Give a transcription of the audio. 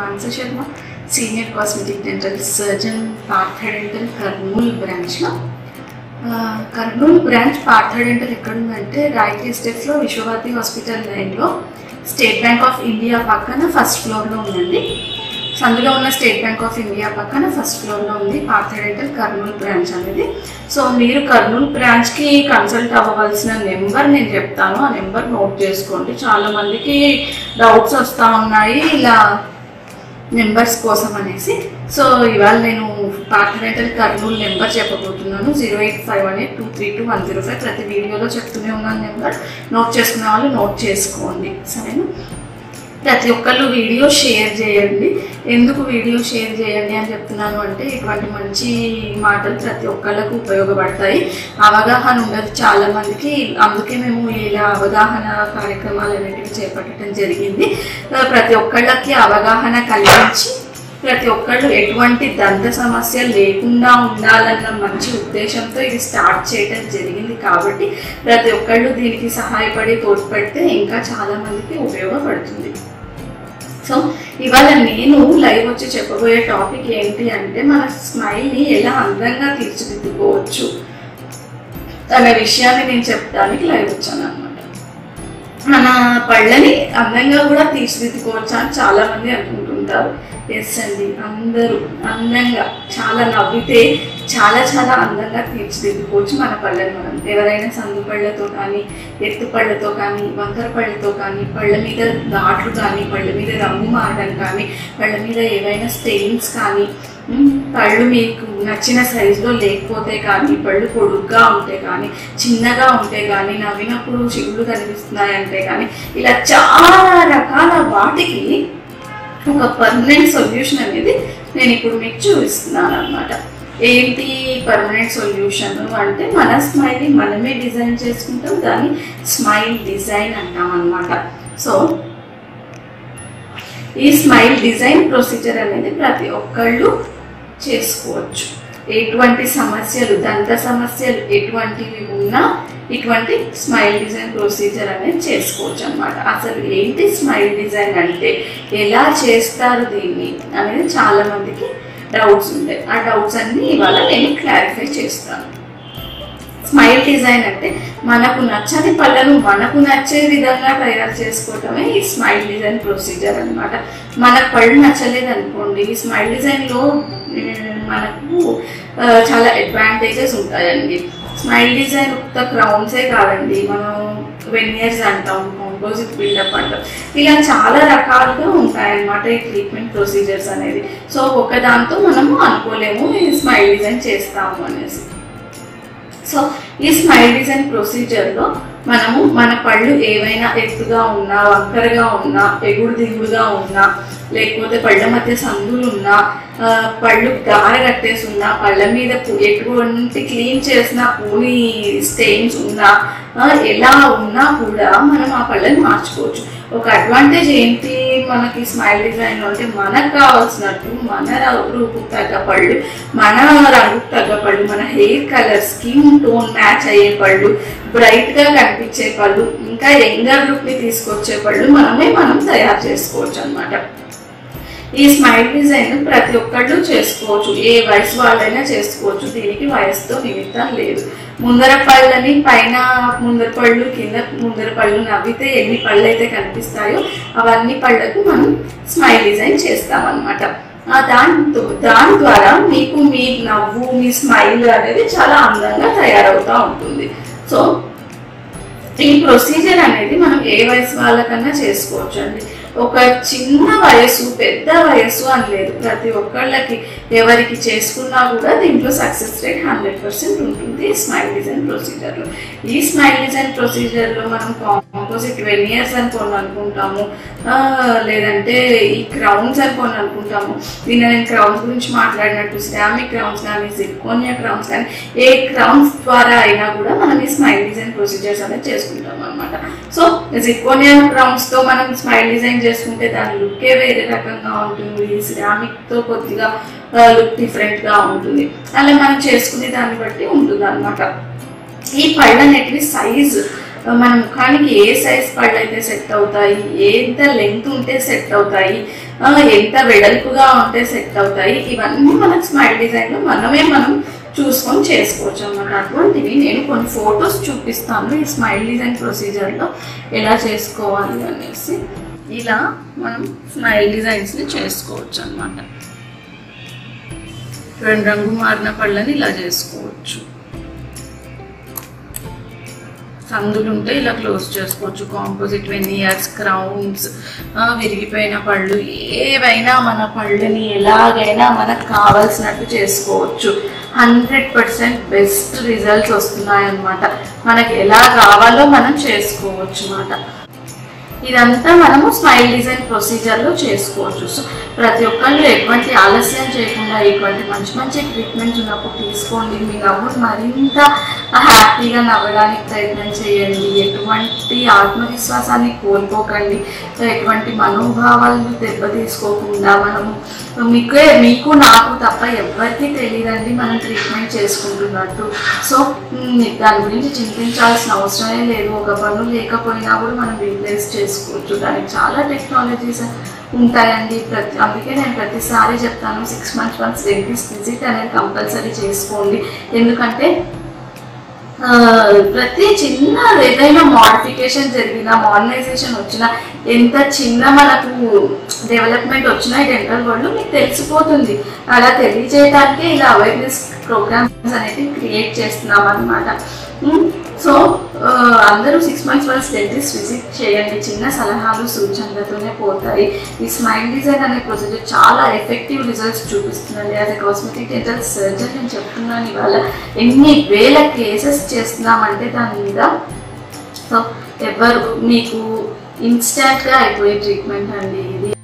మానస Sharma senior cosmetic dental surgeon Partha Dental Kurnool బ్రాంచ్లో ఆ, Kurnool branch Partha Dental ఎక్కడుందంటే రైట్ స్టెప్స్లో విశ్వభారతి హాస్పిటల్ లైన్లో స్టేట్ బ్యాంక్ ఆఫ్ ఇండియా పక్కన ఫస్ట్ ఫ్లోర్లో ఉందండి సో అందులో ఉన్న స్టేట్ బ్యాంక్ ఆఫ్ ఇండియా పక్కన ఫస్ట్ ఫ్లోర్లో ఉంది పార్థ డెంటల్ కర్నూల్ బ్రాంచ్ అనేది సో మీరు కర్నూల్ బ్రాంచ్కి కన్సల్ట్ అవ్వవలసిన నెంబర్ నేను చెప్తాను ఆ నెంబర్ నోట్ చేసుకోండి చాలా మందికి డౌట్స్ వస్తూ ఉన్నాయి ఇలా నెంబర్స్ కోసం అనేసి సో ఇవాళ నేను పార్టనెంటల్ కర్నూలు నెంబర్ చెప్పబోతున్నాను zero eight five one eight two three two one zero five ప్రతి వీడియోలో చెప్తూనే ఉన్నాను నెంబర్ నోట్ చేసుకునే వాళ్ళు నోట్ చేసుకోండి సరేనా ప్రతి ఒక్కళ్ళు వీడియో షేర్ చేయండి ఎందుకు వీడియో షేర్ చేయండి అని చెప్తున్నాను అంటే ఇటువంటి మంచి మాటలు ప్రతి ఒక్కళ్ళకు ఉపయోగపడతాయి అవగాహన ఉండదు చాలా మందికి అందుకే మేము ఇలా అవగాహన కార్యక్రమాలు అనేటివి చేపట్టడం జరిగింది ఆ, ప్రతి ఒక్కళ్ళకి అవగాహన కలిగించి ప్రతి ఒక్కళ్ళు ఎటువంటి దంత సమస్య లేకుండా ఉండాలన్న మంచి ఉద్దేశంతో ఇది స్టార్ట్ చేయడం జరిగింది కాబట్టి ప్రతి ఒక్కళ్ళు దీనికి సహాయపడి తోడ్పడితే ఇంకా చాలా మందికి ఉపయోగపడుతుంది సో ఇవాళ నేను లైవ్ వచ్చి చెప్పబోయే టాపిక్ ఏంటి అంటే మన స్మైల్ని ఎలా అందంగా తీర్చిదిద్దుకోవచ్చు అనే విషయాన్ని నేను చెప్పడానికి లైవ్ వచ్చాను అనమాట మన పళ్ళని అందంగా కూడా తీర్చిదిద్దుకోవచ్చు అని చాలా మంది అనుకుంటుంటారు ఎస్ అండి అందరూ అందంగా చాలా నవ్వితే చాలా చాలా అందంగా తీర్చిదిద్దుకోవచ్చు మన పళ్ళని మనం ఎవరైనా సందు పళ్ళతో కానీ ఎత్తు పళ్ళతో కానీ వంకర పళ్ళతో కానీ పళ్ళ మీద ఘాట్లు కానీ పళ్ళ మీద రంగు మారడం కానీ పళ్ళ మీద ఏవైనా స్టెయిన్స్ కానీ ఉమ్, పళ్ళు మీకు నచ్చిన సైజులో లేకపోతే కానీ పళ్ళు పొడుగ్గా ఉంటే కానీ చిన్నగా ఉంటే కానీ నవ్వినప్పుడు చిగుళ్ళు కనిపిస్తున్నాయంటే కానీ ఇలా చాలా రకాల వాటికి ఒక పర్మనెంట్ సొల్యూషన్ అనేది నేను ఇప్పుడు మీకు చూపిస్తున్నాను అనమాట ఏంటి పర్మనెంట్ సొల్యూషన్ అంటే మన స్మైల్ని మనమే డిజైన్ చేసుకుంటాం దాన్ని స్మైల్ డిజైన్ అంటాం అనమాట సో ఈ స్మైల్ డిజైన్ ప్రొసీజర్ అనేది ప్రతి ఒక్కళ్ళు చేసుకోవచ్చు ఎటువంటి సమస్యలు దంత సమస్యలు ఎటువంటివి ఉన్నా ఇటువంటి స్మైల్ డిజైన్ ప్రొసీజర్ అనేది చేసుకోవచ్చు అనమాట అసలు ఏంటి స్మైల్ డిజైన్ అంటే ఎలా చేస్తారు దీన్ని అనేది చాలా మందికి డౌట్స్ ఉంటాయి ఆ డౌట్స్ అన్ని ఇవాళ నేను క్లారిఫై చేస్తాను స్మైల్ డిజైన్ అంటే మనకు నచ్చని పళ్ళను మనకు నచ్చే విధంగా తయారు చేసుకోవటమే ఈ స్మైల్ డిజైన్ ప్రొసీజర్ అన్నమాట మనకు పళ్ళు నచ్చలేదు అనుకోండి ఈ స్మైల్ డిజైన్లో మనకు ఆ, చాలా అడ్వాంటేజెస్ ఉంటాయండి స్మైల్ డిజైన్ ఉత్త క్రౌన్సే కాదండి మనం వెనియర్స్ అంటాం కాంపోజిట్ బిల్డప్ అంటాం ఇలా చాలా రకాలుగా ఉంటాయన్నమాట ఈ ట్రీట్మెంట్ ప్రొసీజర్స్ అనేది సో ఒకదాంతో మనము అనుకోలేము ఈ స్మైల్ డిజైన్ చేస్తాము అనేసి సో ఈ స్మైల్ డిజైన్ ప్రొసీజర్లో మనము మన పళ్ళు ఏవైనా ఎత్తుగా ఉన్నా వంకరగా ఉన్నా ఎగుడు దిగుడుగా ఉన్నా లేకపోతే పళ్ళ మధ్య సందులు ఉన్నా ఆ, పళ్ళు గార కట్టేసి ఉన్నా పళ్ళ మీద పు- ఎటువంటి క్లీన్ చేసిన పూని స్టెయిన్స్ ఉన్నా ఆ, ఎలా ఉన్నా కూడా మనం ఆ పళ్ళని మార్చుకోవచ్చు ఒక అడ్వాంటేజ్ ఏంటి మనకి స్మైల్ డిజైన్ అంటే మనకు కావాల్సినట్టు మన ర- రూపుకు తగ్గ పళ్ళు మన రంగుకు తగ్గ పళ్ళు మన hair colour skin tone match అయ్యే పళ్ళు బ్రైట్ గా కనిపించే పళ్ళు ఇంకా యంగర్ లుక్ ని తీసుకొచ్చే పళ్ళు మనమే మనం తయారు చేసుకోవచ్చు అన్నమాట ఈ స్మైల్ డిజైన్ ప్రతి ఒక్కళ్ళు చేసుకోవచ్చు ఏ వయసు వాళ్ళైనా చేసుకోవచ్చు దీనికి వయసుతో నిమిత్తం లేదు ముందర పళ్ళని పైన ముందర పళ్ళు కింద ముందర పళ్ళు నవ్వితే ఎన్ని పళ్ళు అయితే కనిపిస్తాయో అవన్నీ పళ్ళకు మనం స్మైల్ డిజైన్ చేస్తామన్నమాట ఆ దాంతో దాని ద్వారా మీకు మీ నవ్వు మీ స్మైల్ అనేది చాలా అందంగా తయారవుతూ ఉంటుంది సో ఈ ప్రొసీజర్ అనేది మనం ఏ వయసు వాళ్ళకన్నా చేసుకోవచ్చు అండి ఒక చిన్న వయసు పెద్ద వయసు అని లేదు ప్రతి ఒక్కళ్ళకి ఎవరికి చేసుకున్నా కూడా దీంట్లో సక్సెస్ రేట్ హండ్రెడ్ పర్సెంట్ ఉంటుంది ఈ స్మైల్ డిజైన్ ప్రొసీజర్లో ఈ స్మైల్ డిజైన్ ప్రొసీజర్లో మనం కాంపోజిట్ వెనియర్స్ అని కొన్ని అనుకుంటాము ఆ, లేదంటే ఈ క్రౌన్స్ అని కొన్ని అనుకుంటాము దీన్ని నేను క్రౌన్స్ గురించి మాట్లాడినట్టు సిరామిక్ క్రౌన్స్ కానీ సిర్కోనియా క్రౌన్స్ కానీ ఏ క్రౌన్స్ ద్వారా అయినా కూడా మనం ఈ స్మైల్ డిజైన్ ప్రొసీజర్స్ అనేది చేసుకుంటాం అనమాట సో సిర్కోనియా క్రౌన్స్ తో మనం స్మైల్ డిజైన్ చేసుకుంటే దాని లుక్కే వేరే రకంగా ఉంటుంది సిరామిక్ తో కొద్దిగా లుక్ డిఫరెంట్ గా ఉంటుంది అలా మనం చేసుకునే దాన్ని బట్టి ఉంటుంది అనమాట ఈ పళ్ళు అనేటివి సైజ్ మన ముఖానికి ఏ సైజ్ పళ్ళు అయితే సెట్ అవుతాయి ఎంత లెంత్ ఉంటే సెట్ అవుతాయి ఆ, ఎంత వెడల్పుగా ఉంటే సెట్ అవుతాయి ఇవన్నీ మనకు స్మైల్ డిజైన్లో మనమే మనం చూసుకొని చేసుకోవచ్చు అన్నమాట అటువంటివి నేను కొన్ని ఫొటోస్ చూపిస్తాను ఈ స్మైల్ డిజైన్ ప్రొసీజర్లో ఎలా చేసుకోవాలి అనేసి ఇలా మనం స్మైల్ డిజైన్స్ని చేసుకోవచ్చు అన్నమాట రెండు రంగు మారిన పళ్ళని ఇలా చేసుకోవచ్చు సందులు ఉంటే ఇలా క్లోజ్ చేసుకోవచ్చు కాంపోజిట్ వెనియర్స్ క్రౌన్స్ విరిగిపోయిన పళ్ళు ఏవైనా మన పళ్ళని ఎలాగైనా మనకు కావాల్సినట్టు చేసుకోవచ్చు హండ్రెడ్ పర్సెంట్ బెస్ట్ రిజల్ట్స్ వస్తున్నాయన్నమాట మనకి ఎలా కావాలో మనం చేసుకోవచ్చు అన్నమాట ఇదంతా మనము స్మైల్ డిజైన్ ప్రొసీజర్లో చేసుకోవచ్చు సో ప్రతి ఒక్కళ్ళు ఎటువంటి ఆలస్యం చేయకుండా ఇటువంటి మంచి మంచి ట్రీట్మెంట్స్ ఉన్నప్పుడు తీసుకోండి మీ నవ్వును మరింత హ్యాపీగా నవ్వడానికి ప్రయత్నం చేయండి ఎటువంటి ఆత్మవిశ్వాసాన్ని కోల్పోకండి సో ఎటువంటి మనోభావాలను దెబ్బతీసుకోకుండా మనము మీకే మీకు నాకు తప్ప ఎవరికీ తెలియదండి మనం ట్రీట్మెంట్ చేసుకుంటున్నట్టు సో మ్, దాని గురించి చింతించాల్సిన అవసరమే లేదు ఒక పనులు లేకపోయినా కూడా మనం రీప్లేస్ చేసుకోవచ్చు దానికి చాలా టెక్నాలజీస్ ఉంటాయండి ప్రతి అందుకే నేను ప్రతిసారి చెప్తాను six months once dentist visit అనేది కంపల్సరీ చేసుకోండి ఎందుకంటే ఆ, ప్రతి చిన్న ఏదైనా మోడిఫికేషన్ జరిగినా మోడర్నైజేషన్ వచ్చినా ఎంత చిన్న మనకు డెవలప్మెంట్ వచ్చినా ఈ డెంటల్ వరల్డ్ మీకు తెలిసిపోతుంది అలా తెలియజేయడానికే ఇలా అవేర్నెస్ ప్రోగ్రామ్స్ అనేది క్రియేట్ చేస్తున్నాం అనమాట సో అందరూ six months once dentist visit చేయండి చిన్న సలహాలు సూచనలతోనే పోతాయి ఈ స్మైల్ డిజైన్ అనే ప్రొసీజర్ చాలా ఎఫెక్టివ్ రిజల్ట్స్ చూపిస్తుందండి as a cosmetic dental surgeon నేను చెప్తున్నాను ఇవాళ ఎన్ని వేల కేసెస్ చేస్తున్నామంటే దాని మీద సో ఎవరు మీకు ఇన్స్టెంట్గా అయిపోయే ట్రీట్మెంట్ అండి ఇది